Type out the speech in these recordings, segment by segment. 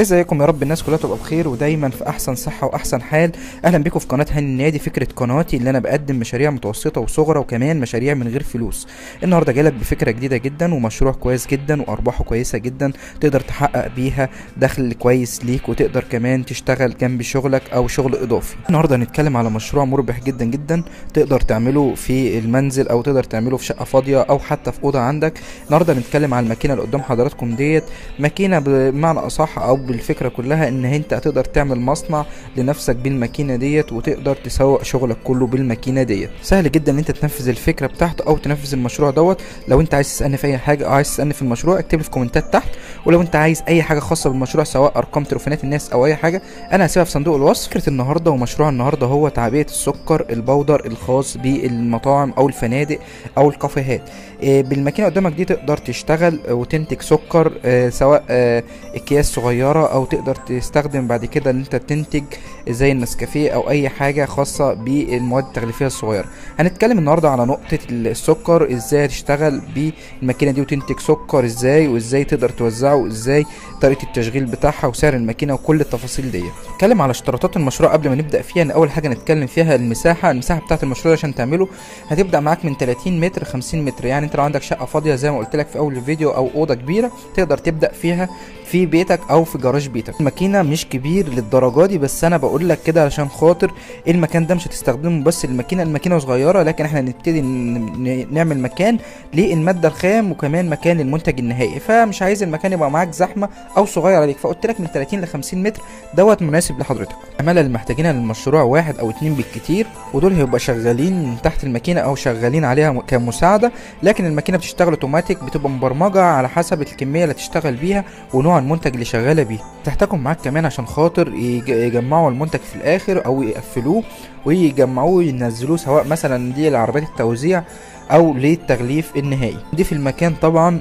ازيكم يا رب الناس كلها تبقى بخير ودايما في احسن صحه واحسن حال اهلا بكم في قناه هاني النادي فكره قناتي اللي انا بقدم مشاريع متوسطه وصغرى وكمان مشاريع من غير فلوس النهارده جايلك بفكره جديده جدا ومشروع كويس جدا وارباحه كويسه جدا تقدر تحقق بيها دخل كويس ليك وتقدر كمان تشتغل جنب شغلك او شغل اضافي النهارده هنتكلم على مشروع مربح جدا جدا تقدر تعمله في المنزل او تقدر تعمله في شقه فاضيه او حتى في اوضه عندك النهارده هنتكلم على الماكينه اللي قدام حضراتكم ديت ماكينه بمعنى اصح او بالفكره كلها ان انت هتقدر تعمل مصنع لنفسك بالماكينه ديت وتقدر تسوق شغلك كله بالماكينه ديت سهل جدا ان انت تنفذ الفكره بتاعته او تنفذ المشروع دوت لو انت عايز تسالني في اي حاجه او عايز تسالني في المشروع اكتب لي في كومنتات تحت ولو انت عايز اي حاجه خاصه بالمشروع سواء ارقام تليفونات الناس او اي حاجه انا هسيبها في صندوق الوصف فكره النهارده ومشروع النهارده هو تعبئه السكر البودر الخاص بالمطاعم او الفنادق او الكافيهات إيه، بالماكينه قدامك دي تقدر تشتغل وتنتج سكر آه، سواء آه، اكياس صغيره او تقدر تستخدم بعد كده ان انت تنتج زي النسكافيه او اي حاجه خاصه بالمواد التغليفيه الصغيره هنتكلم النهارده على نقطه السكر ازاي تشتغل بالماكينه دي وتنتج سكر ازاي وازاي تقدر توزعه وازاي طريقه التشغيل بتاعها وسعر الماكينه وكل التفاصيل دي نتكلم على اشتراطات المشروع قبل ما نبدا فيها ان اول حاجه نتكلم فيها المساحه المساحه بتاعه المشروع عشان تعمله هتبدا معاك من 30 متر 50 متر يعني انت لو عندك شقه فاضيه زي ما قلت لك في اول الفيديو او اوضه كبيره تقدر تبدا فيها في بيتك او في جراج بيتك الماكينه مش كبير للدرجه دي بس انا بقول لك كده علشان خاطر المكان ده مش هتستخدمه بس الماكينه الماكينه صغيره لكن احنا هنبتدي ن- نعمل مكان للماده الخام وكمان مكان للمنتج النهائي فمش عايز المكان يبقى معاك زحمه او صغير عليك فقلت لك من 30 ل 50 متر دوت مناسب لحضرتك العماله اللي محتاجينها للمشروع واحد او اتنين بالكتير ودول هيبقى شغالين تحت الماكينه او شغالين عليها م- كمساعده لكن الماكينه بتشتغل اوتوماتيك بتبقى مبرمجه على حسب الكميه اللي تشتغل بيها ونوع المنتج اللي شغاله بيه تحتاجهم معاك كمان عشان خاطر يج- يجمعوا المنتج في الاخر او يقفلوه ويجمعوه وينزلوه سواء مثلا دي لعربيات التوزيع او للتغليف النهائي دي في المكان طبعا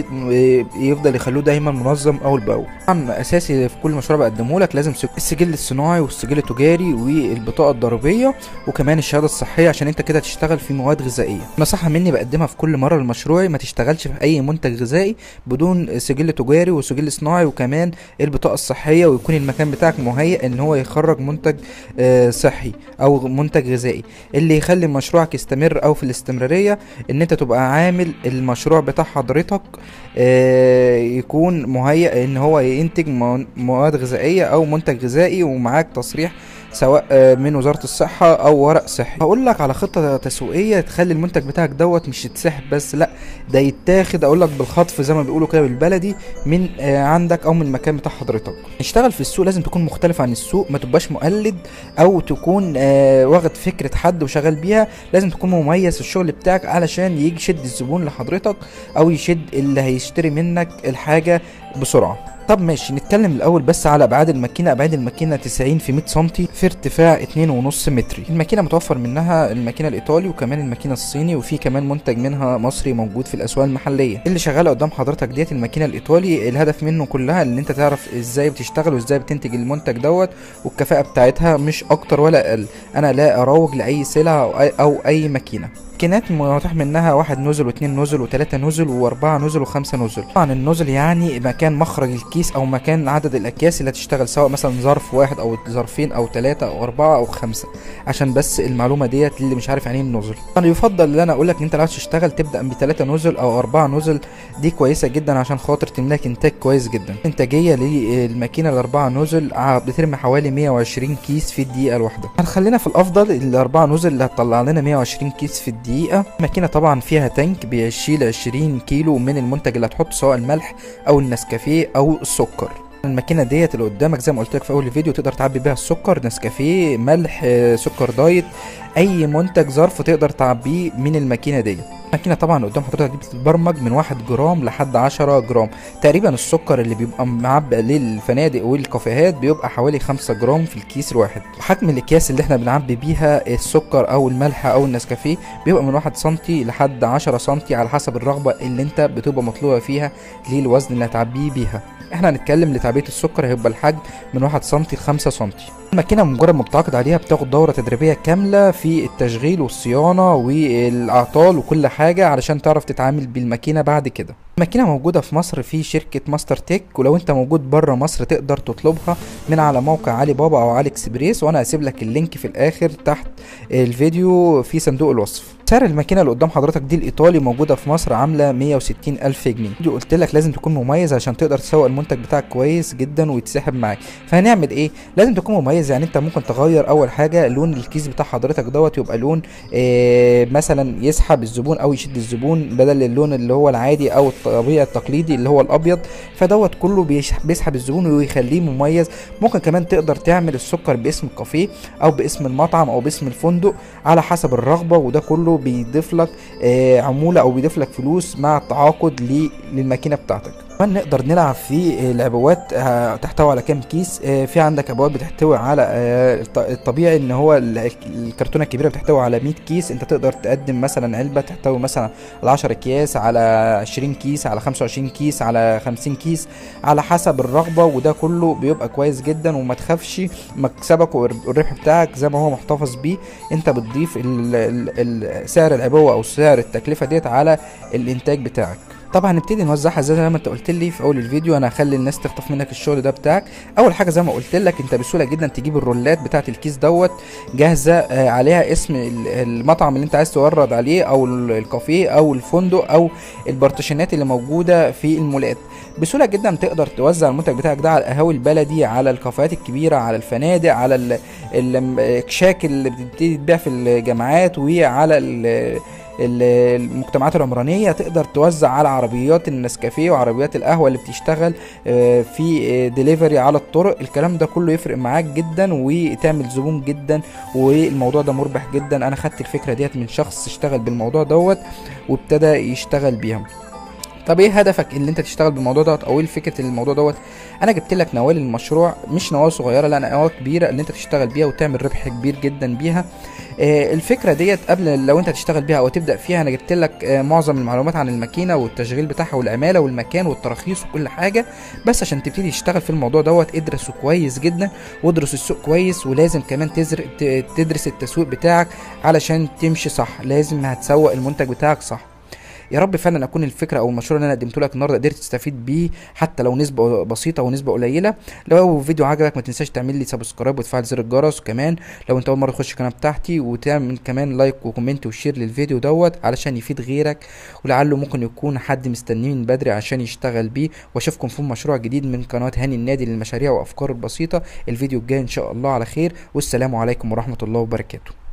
ويفضل يخلوه دايما منظم اول باول طبعا اساسي في كل مشروع بقدمه لك لازم سج- السجل الصناعي والسجل التجاري والبطاقه الضريبيه وكمان الشهاده الصحيه عشان انت كده تشتغل في مواد غذائيه نصيحه مني بقدمها في كل مره لمشروعي ما تشتغلش في اي منتج غذائي بدون سجل تجاري وسجل صناعي وكمان البطاقه الصحيه ويكون المكان بتاعك مهيئ ان هو يخرج منتج آه، صحي او منتج غذائي اللي يخلي مشروعك يستمر او في الاستمراريه ان انت تبقى عامل المشروع بتاع حضرتك آه، يكون مهيئ ان هو ينتج مو- مواد غذائيه او منتج غذائي ومعاك تصريح سواء آه، من وزاره الصحه او ورق صحي هقول لك على خطه تسويقيه تخلي المنتج بتاعك دوت مش يتسحب بس لا ده يتاخد اقول لك بالخطف زي ما بيقولوا كده بالبلدي من آه، عندك او من المكان بتاع حضرتك اشتغل في السوق لازم تكون مختلف عن السوق ما تبقاش مقلد او تكون آه، واخد فكره حد وشغال بيها لازم تكون مميز في الشغل بتاعك علشان يجي يشد الزبون لحضرتك او يشد اللي هيشتري منك الحاجه بسرعه طب ماشي نتكلم الاول بس على ابعاد الماكينه ابعاد الماكينه 90 في 100 سم في ارتفاع 2.5 متر الماكينه متوفر منها الماكينه الايطالي وكمان الماكينه الصيني وفي كمان منتج منها مصري موجود في الاسواق المحليه اللي شغاله قدام حضرتك ديت الماكينه الايطالي الهدف منه كلها ان انت تعرف ازاي بتشتغل وازاي بتنتج المنتج دوت والكفاءه بتاعتها مش اكتر ولا اقل انا لا اروج لاي سلعه او اي, أو أي ماكينه ماكينات متاح منها واحد نزل واثنين نزل وثلاثة نزل واربعة نزل وخمسة نزل طبعا النزل يعني مكان مخرج الكيس او مكان عدد الاكياس اللي هتشتغل سواء مثلا ظرف واحد او ظرفين او ثلاثة او اربعة او خمسة عشان بس المعلومة ديت اللي مش عارف يعني ايه النزل طبعا يفضل ان انا اقول لك ان انت لو عايز تشتغل تبدا بثلاثة نزل او اربعة نزل دي كويسة جدا عشان خاطر تملك انتاج كويس جدا انتاجية للماكينة الاربعة نزل ع- بترمي حوالي 120 كيس في الدقيقة الواحدة هنخلينا في الافضل الاربعة نزل اللي هتطلع لنا 120 كيس في الدقيقة الماكينة طبعا فيها تانك بيشيل 20 كيلو من المنتج اللي هتحطه سواء الملح او النسكافيه او السكر الماكينه ديت اللي قدامك زي ما قلت لك في اول الفيديو تقدر تعبي بيها السكر نسكافيه ملح آه، سكر دايت اي منتج ظرف تقدر تعبيه من الماكينه ديت الماكينه طبعا قدام حضرتك دي بتتبرمج من 1 جرام لحد 10 جرام تقريبا السكر اللي بيبقى معبى للفنادق والكافيهات بيبقى حوالي 5 جرام في الكيس الواحد حجم الاكياس اللي احنا بنعبي بيها السكر او الملح او النسكافيه بيبقى من 1 سم لحد 10 سم على حسب الرغبه اللي انت بتبقى مطلوبه فيها للوزن اللي هتعبيه بيها احنا هنتكلم لتعبئه السكر هيبقى الحجم من 1 سم ل 5 سم الماكينه مجرد ما بتعاقد عليها بتاخد دوره تدريبيه كامله في التشغيل والصيانه والاعطال وكل حاجه علشان تعرف تتعامل بالماكينه بعد كده الماكينه موجوده في مصر في شركه ماستر تك ولو انت موجود بره مصر تقدر تطلبها من على موقع علي بابا او علي اكسبريس وانا هسيب لك اللينك في الاخر تحت الفيديو في صندوق الوصف سعر الماكينه اللي قدام حضرتك دي الايطالي موجوده في مصر عامله 160 الف جنيه دي قلت لك لازم تكون مميز عشان تقدر تسوق المنتج بتاعك كويس جدا ويتسحب معاك فهنعمل ايه لازم تكون مميز يعني انت ممكن تغير اول حاجه لون الكيس بتاع حضرتك دوت يبقى لون آه مثلا يسحب الزبون او يشد الزبون بدل اللون اللي هو العادي او الطبيعي التقليدي اللي هو الابيض فدوت كله بيسحب الزبون ويخليه مميز ممكن كمان تقدر تعمل السكر باسم الكافيه او باسم المطعم او باسم الفندق على حسب الرغبه وده كله بيضيف لك آه عموله او بيضيف لك فلوس مع التعاقد للماكينه بتاعتك كمان نقدر نلعب في العبوات تحتوي على كام كيس في عندك عبوات بتحتوي على الطبيعي ان هو الكرتونه الكبيره بتحتوي على 100 كيس انت تقدر تقدم مثلا علبه تحتوي مثلا على 10 اكياس على 20 كيس على 25 كيس على 50 كيس على حسب الرغبه وده كله بيبقى كويس جدا وما تخافش مكسبك والربح بتاعك زي ما هو محتفظ بيه انت بتضيف سعر العبوه او سعر التكلفه ديت على الانتاج بتاعك طبعا هنبتدي نوزعها زي ما انت قلت لي في اول الفيديو انا هخلي الناس تخطف منك الشغل ده بتاعك اول حاجه زي ما قلت لك انت بسهوله جدا تجيب الرولات بتاعه الكيس دوت جاهزه آه عليها اسم المطعم اللي انت عايز تورد عليه او الكافيه او الفندق او البارتيشنات اللي موجوده في المولات بسهوله جدا تقدر توزع المنتج بتاعك ده على القهاوي البلدي على الكافيهات الكبيره على الفنادق على الاكشاك اللي بتبتدي تبيع في الجامعات وعلى المجتمعات العمرانيه تقدر توزع على عربيات النسكافيه وعربيات القهوه اللي بتشتغل في ديليفري على الطرق الكلام ده كله يفرق معاك جدا وتعمل زبون جدا والموضوع ده مربح جدا انا خدت الفكره ديت من شخص اشتغل بالموضوع دوت وابتدى يشتغل بيها طب ايه هدفك اللي انت تشتغل بالموضوع دوت او ايه فكره الموضوع دوت انا جبت لك نوال المشروع مش نوال صغيره لا نوال كبيره اللي انت تشتغل بيها وتعمل ربح كبير جدا بيها آه الفكره ديت قبل لو انت تشتغل بيها او تبدا فيها انا جبت لك آه معظم المعلومات عن الماكينه والتشغيل بتاعها والعماله والمكان والتراخيص وكل حاجه بس عشان تبتدي تشتغل في الموضوع دوت ادرسه كويس جدا وادرس السوق كويس ولازم كمان تزر... تدرس التسويق بتاعك علشان تمشي صح لازم هتسوق المنتج بتاعك صح يا رب فعلا اكون الفكره او المشروع اللي انا قدمته لك النهارده قدرت تستفيد بيه حتى لو نسبه بسيطه ونسبه قليله لو الفيديو عجبك ما تنساش تعمل لي سبسكرايب وتفعل زر الجرس وكمان لو انت اول مره تخش القناه بتاعتي وتعمل كمان لايك وكومنت وشير للفيديو دوت علشان يفيد غيرك ولعله ممكن يكون حد مستنيه من بدري عشان يشتغل بيه واشوفكم في مشروع جديد من قناه هاني النادي للمشاريع وافكار البسيطه الفيديو الجاي ان شاء الله على خير والسلام عليكم ورحمه الله وبركاته